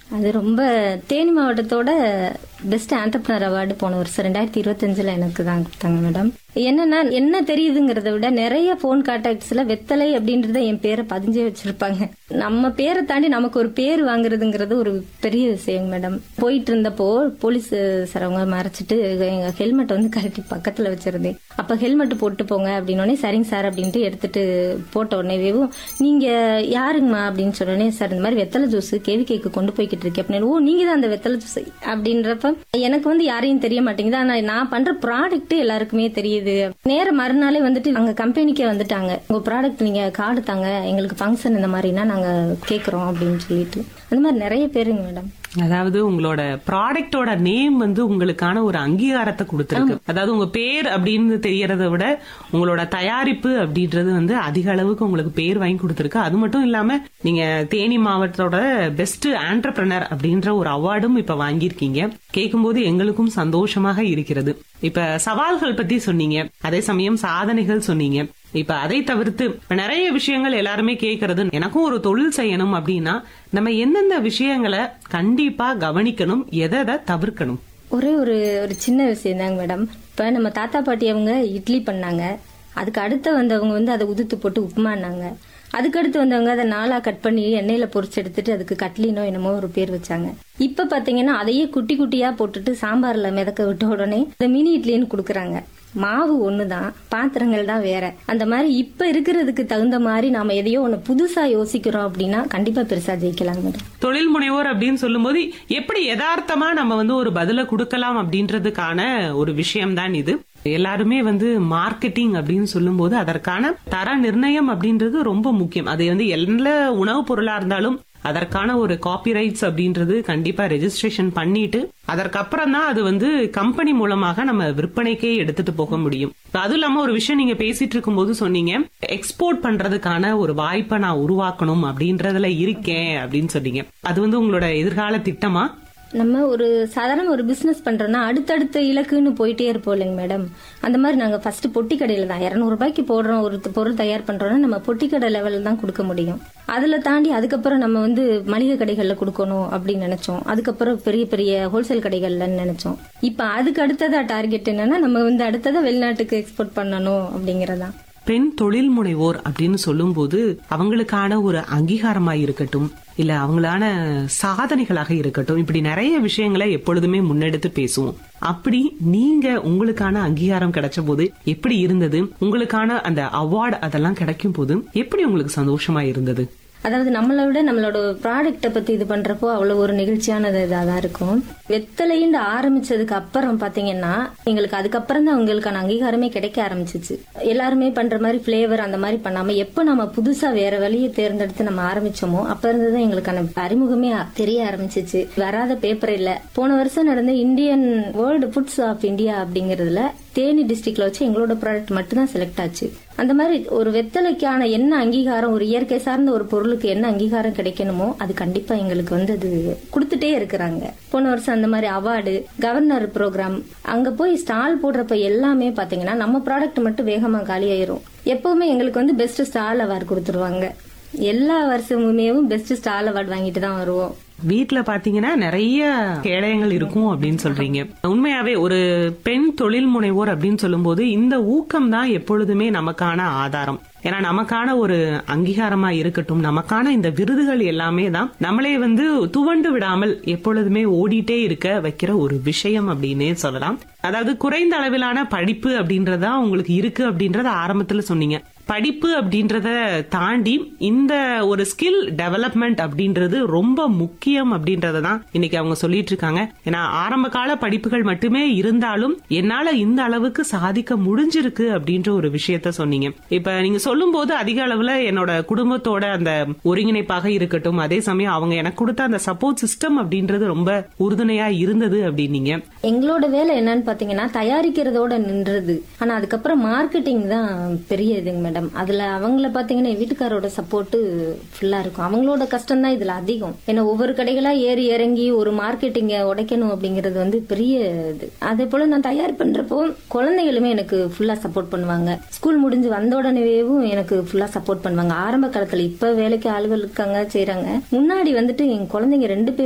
அது ரொம்ப தேனி மாவட்டத்தோட பெஸ்ட் ஆண்டர்பனர் அவார்டு போன வருஷம் ரெண்டாயிரத்தி இருபத்தஞ்சுல எனக்கு தான் கொடுத்தாங்க மேடம் என்னன்னா என்ன தெரியுதுங்கிறத விட நிறைய போன் கான்டாக்ட்ஸ்ல வெத்தலை அப்படின்றத என் பேரை பதிஞ்சே வச்சிருப்பாங்க நம்ம பேரை தாண்டி நமக்கு ஒரு பேர் வாங்குறதுங்கிறது ஒரு பெரிய விஷயம் மேடம் போயிட்டு இருந்தப்போ போலீஸ் சார் மறைச்சிட்டு எங்க ஹெல்மெட் வந்து கரெக்டி பக்கத்துல வச்சிருந்தேன் அப்ப ஹெல்மெட் போட்டு போங்க அப்படின்னோடனே சரிங்க சார் அப்படின்ட்டு எடுத்துட்டு போட்ட உடனேவும் நீங்க யாருங்கம்மா அப்படின்னு சொன்னோடனே சார் இந்த மாதிரி வெத்தலை ஜூஸ் கேவி கேக்கு கொண்டு போய்கிட்டு இருக்கேன் அப்படின்னு ஓ நீங்க தான் அந்த வெத்தலை ஜூஸ் அப்படின்றப்ப எனக்கு வந்து யாரையும் தெரிய மாட்டேங்குது ஆனா நான் பண்ற ப்ராடக்ட் எல்லாருக்குமே தெரியுது நேர மறுநாளே வந்துட்டு அங்க கம்பெனிக்கே வந்துட்டாங்க உங்க ப்ராடக்ட் நீங்க கார்டு தாங்க எங்களுக்கு ஃபங்க்ஷன் இந்த மாதிரினா நாங்க கேக்குறோம் அப்படின்னு சொல்லிட்டு அந்த மாதிரி நிறைய பேருங்க மேடம் அதாவது உங்களோட ப்ராடக்டோட நேம் வந்து உங்களுக்கான ஒரு அங்கீகாரத்தை கொடுத்துருக்கு அதாவது உங்க பேர் அப்படின்னு தெரியறத விட உங்களோட தயாரிப்பு அப்படின்றது வந்து அதிக அளவுக்கு உங்களுக்கு பேர் வாங்கி கொடுத்துருக்கு அது மட்டும் இல்லாம நீங்க தேனி மாவட்டத்தோட பெஸ்ட் ஆண்டர்பிரனர் அப்படின்ற ஒரு அவார்டும் இப்ப வாங்கியிருக்கீங்க கேட்கும்போது எங்களுக்கும் சந்தோஷமாக இருக்கிறது இப்ப சவால்கள் பத்தி சொன்னீங்க அதே சமயம் சாதனைகள் சொன்னீங்க இப்ப அதை தவிர்த்து இப்ப நிறைய விஷயங்கள் எல்லாருமே கேக்குறது எனக்கும் ஒரு தொழில் செய்யணும் அப்படின்னா நம்ம எந்தெந்த விஷயங்களை கண்டிப்பா கவனிக்கணும் எதை எதை தவிர்க்கணும் ஒரே ஒரு ஒரு சின்ன விஷயம் தாங்க மேடம் இப்ப நம்ம தாத்தா பாட்டி அவங்க இட்லி பண்ணாங்க அதுக்கு அடுத்து வந்தவங்க வந்து அதை உதுத்து போட்டு உப்புமானாங்க அதுக்கடுத்து வந்தவங்க அதை நாளா கட் பண்ணி எண்ணெயில பொரிச்சு எடுத்துட்டு அதுக்கு கட்லினோ என்னமோ ஒரு பேர் வச்சாங்க இப்ப பாத்தீங்கன்னா அதையே குட்டி குட்டியா போட்டுட்டு சாம்பார்ல மிதக்க விட்ட உடனே இந்த மினி இட்லின்னு குடுக்கறாங்க மாவு ஒண்ணுதான் பாத்திரங்கள் தான் வேற அந்த மாதிரி இப்ப இருக்கிறதுக்கு தகுந்த மாதிரி நாம எதையோ ஒண்ணு புதுசா யோசிக்கிறோம் அப்படின்னா கண்டிப்பா பெருசா ஜெயிக்கலாம் மேடம் தொழில் முனைவோர் அப்படின்னு சொல்லும்போது எப்படி யதார்த்தமா நம்ம வந்து ஒரு பதில கொடுக்கலாம் அப்படின்றதுக்கான ஒரு விஷயம்தான் இது எல்லாருமே வந்து மார்க்கெட்டிங் அப்படின்னு சொல்லும்போது அதற்கான தர நிர்ணயம் அப்படின்றது ரொம்ப முக்கியம் அது வந்து எல்லா உணவுப் பொருளா இருந்தாலும் அதற்கான ஒரு காப்பிரைட்ஸ் அப்படின்றது கண்டிப்பா ரெஜிஸ்ட்ரேஷன் பண்ணிட்டு அதற்கப்புறம் தான் அது வந்து கம்பெனி மூலமாக நம்ம விற்பனைக்கே எடுத்துட்டு போக முடியும் அதுவும் இல்லாம ஒரு விஷயம் நீங்க பேசிட்டு இருக்கும்போது சொன்னீங்க எக்ஸ்போர்ட் பண்றதுக்கான ஒரு வாய்ப்பை நான் உருவாக்கணும் அப்படின்றதுல இருக்கேன் அப்படின்னு சொன்னீங்க அது வந்து உங்களோட எதிர்கால திட்டமா நம்ம ஒரு சாதாரண ஒரு பிசினஸ் பண்றோம்னா அடுத்தடுத்த இலக்குன்னு போயிட்டே இருப்போம் இல்லைங்க மேடம் அந்த மாதிரி நாங்க ஃபர்ஸ்ட் பொட்டி கடையில தான் இருநூறு ரூபாய்க்கு போடுறோம் ஒரு பொருள் தயார் பண்றோம்னா நம்ம பொட்டி கடை லெவலில் தான் கொடுக்க முடியும் அதுல தாண்டி அதுக்கப்புறம் நம்ம வந்து மளிகை கடைகள்ல கொடுக்கணும் அப்படின்னு நினைச்சோம் அதுக்கப்புறம் பெரிய பெரிய ஹோல்சேல் கடைகள்ல நினைச்சோம் இப்ப அதுக்கு அடுத்ததா டார்கெட் என்னன்னா நம்ம வந்து அடுத்ததா வெளிநாட்டுக்கு எக்ஸ்போர்ட் பண்ணணும் அப்படிங்கறதான் பெண் தொழில் முனைவோர் அப்படின்னு சொல்லும்போது அவங்களுக்கான ஒரு அங்கீகாரமா இருக்கட்டும் இல்ல அவங்களான சாதனைகளாக இருக்கட்டும் இப்படி நிறைய விஷயங்களை எப்பொழுதுமே முன்னெடுத்து பேசுவோம் அப்படி நீங்க உங்களுக்கான அங்கீகாரம் கிடைச்ச போது எப்படி இருந்தது உங்களுக்கான அந்த அவார்டு அதெல்லாம் கிடைக்கும் போது எப்படி உங்களுக்கு சந்தோஷமா இருந்தது அதாவது நம்மளை விட நம்மளோட ப்ராடக்ட்டை பத்தி இது பண்றப்போ அவ்வளவு ஒரு நெகிழ்ச்சியானது இதாக தான் இருக்கும் வெத்தலைன்னு ஆரம்பிச்சதுக்கு அப்புறம் பாத்தீங்கன்னா எங்களுக்கு அதுக்கப்புறம் தான் உங்களுக்கான அங்கீகாரமே கிடைக்க ஆரம்பிச்சிச்சு எல்லாருமே பண்ற மாதிரி ஃபிளேவர் அந்த மாதிரி பண்ணாம எப்ப நம்ம புதுசா வேற வழியை தேர்ந்தெடுத்து நம்ம ஆரம்பிச்சோமோ அப்ப இருந்து தான் எங்களுக்கான அறிமுகமே தெரிய ஆரம்பிச்சிச்சு வராத பேப்பர் இல்ல போன வருஷம் நடந்த Indian world foods of India அப்படிங்கறதுல தேனி டிஸ்ட்ரிக்ட்ல வச்சு எங்களோட ப்ராடக்ட் மட்டும் தான் செலக்ட் ஆச்சு அந்த மாதிரி ஒரு வெத்தலைக்கான என்ன அங்கீகாரம் ஒரு இயற்கை சார்ந்த ஒரு பொருளுக்கு என்ன அங்கீகாரம் கிடைக்கணுமோ அது கண்டிப்பா எங்களுக்கு வந்து அது கொடுத்துட்டே இருக்கிறாங்க போன வருஷம் அந்த மாதிரி அவார்டு கவர்னர் ப்ரோக்ராம் அங்க போய் ஸ்டால் போடுறப்ப எல்லாமே பாத்தீங்கன்னா நம்ம ப்ராடக்ட் மட்டும் வேகமா காலியாயிரும் எப்பவுமே எங்களுக்கு வந்து பெஸ்ட் ஸ்டால் அவார்டு கொடுத்துருவாங்க எல்லா வருஷமுமேவும் பெஸ்ட் ஸ்டால் அவார்டு வாங்கிட்டு தான் வருவோம் வீட்ல பாத்தீங்கன்னா நிறைய கேடயங்கள் இருக்கும் அப்படின்னு சொல்றீங்க உண்மையாவே ஒரு பெண் தொழில் முனைவோர் அப்படின்னு சொல்லும்போது இந்த ஊக்கம் தான் எப்பொழுதுமே நமக்கான ஆதாரம் ஏன்னா நமக்கான ஒரு அங்கீகாரமா இருக்கட்டும் நமக்கான இந்த விருதுகள் எல்லாமே தான் நம்மளே வந்து துவண்டு விடாமல் எப்பொழுதுமே ஓடிட்டே இருக்க வைக்கிற ஒரு விஷயம் அப்படின்னே சொல்லலாம் அதாவது குறைந்த அளவிலான படிப்பு அப்படின்றதா உங்களுக்கு இருக்கு அப்படின்றத ஆரம்பத்துல சொன்னீங்க படிப்பு அப்படின்றத தாண்டி இந்த ஒரு ஸ்கில் டெவலப்மெண்ட் அப்படின்றது ரொம்ப முக்கியம் அப்படின்றத தான் இன்னைக்கு அவங்க சொல்லிட்டு இருக்காங்க ஏன்னா ஆரம்ப கால படிப்புகள் மட்டுமே இருந்தாலும் என்னால இந்த அளவுக்கு சாதிக்க முடிஞ்சிருக்கு அப்படின்ற ஒரு விஷயத்த சொன்னீங்க இப்ப நீங்க சொல்லும் போது அதிக அளவுல என்னோட குடும்பத்தோட அந்த ஒருங்கிணைப்பாக இருக்கட்டும் அதே சமயம் அவங்க எனக்கு கொடுத்த அந்த சப்போர்ட் சிஸ்டம் அப்படின்றது ரொம்ப உறுதுணையா இருந்தது அப்படின்னீங்க எங்களோட வேலை என்னன்னு பாத்தீங்கன்னா தயாரிக்கிறதோட நின்றது ஆனா அதுக்கப்புறம் மார்க்கெட்டிங் தான் பெரிய இதுங்க மேடம் அதுல அவங்கள பாத்தீங்கன்னா என் வீட்டுக்காரோட சப்போர்ட் ஃபுல்லா இருக்கும் அவங்களோட கஷ்டம் தான் இதுல அதிகம் ஏன்னா ஒவ்வொரு கடைகளா ஏறி இறங்கி ஒரு மார்க்கெட்டிங்க உடைக்கணும் அப்படிங்கறது வந்து பெரிய இது அதே போல நான் தயார் பண்றப்போ குழந்தைகளுமே எனக்கு ஃபுல்லா சப்போர்ட் பண்ணுவாங்க ஸ்கூல் முடிஞ்சு வந்த உடனேவும் எனக்கு ஃபுல்லா சப்போர்ட் பண்ணுவாங்க ஆரம்ப காலத்துல இப்ப வேலைக்கு ஆளுகள் இருக்காங்க செய்யறாங்க முன்னாடி வந்துட்டு என் குழந்தைங்க ரெண்டு பேர்